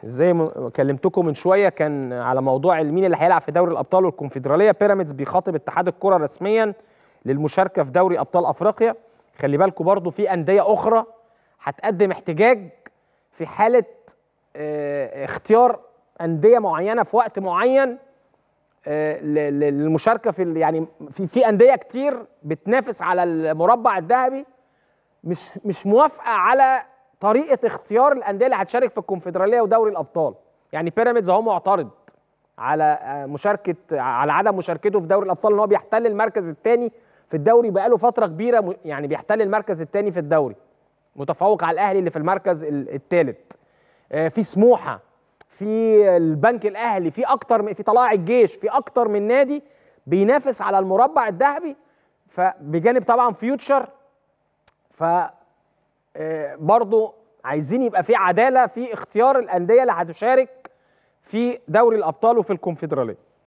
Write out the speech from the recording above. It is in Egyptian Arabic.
زي ما كلمتكم من شويه كان على موضوع مين اللي هيلعب في دوري الابطال والكونفدراليه بيراميدز بيخاطب اتحاد الكره رسميا للمشاركه في دوري ابطال افريقيا خلي بالكم برضو في انديه اخرى هتقدم احتجاج في حاله اه اختيار انديه معينه في وقت معين اه للمشاركه في يعني في في انديه كتير بتنافس على المربع الذهبي مش مش موافقه على طريقه اختيار الانديه اللي هتشارك في الكونفدراليه ودوري الابطال يعني بيراميدز اهو معترض على مشاركه على عدم مشاركته في دوري الابطال ان هو بيحتل المركز الثاني في الدوري بقاله فتره كبيره يعني بيحتل المركز الثاني في الدوري متفوق على الاهلي اللي في المركز الثالث في سموحه في البنك الاهلي في اكتر في طلائع الجيش في اكتر من نادي بينافس على المربع الذهبي فبجانب طبعا فيوتشر ف برضو عايزين يبقى في عداله في اختيار الانديه اللي هتشارك في دوري الابطال وفي الكونفدراليه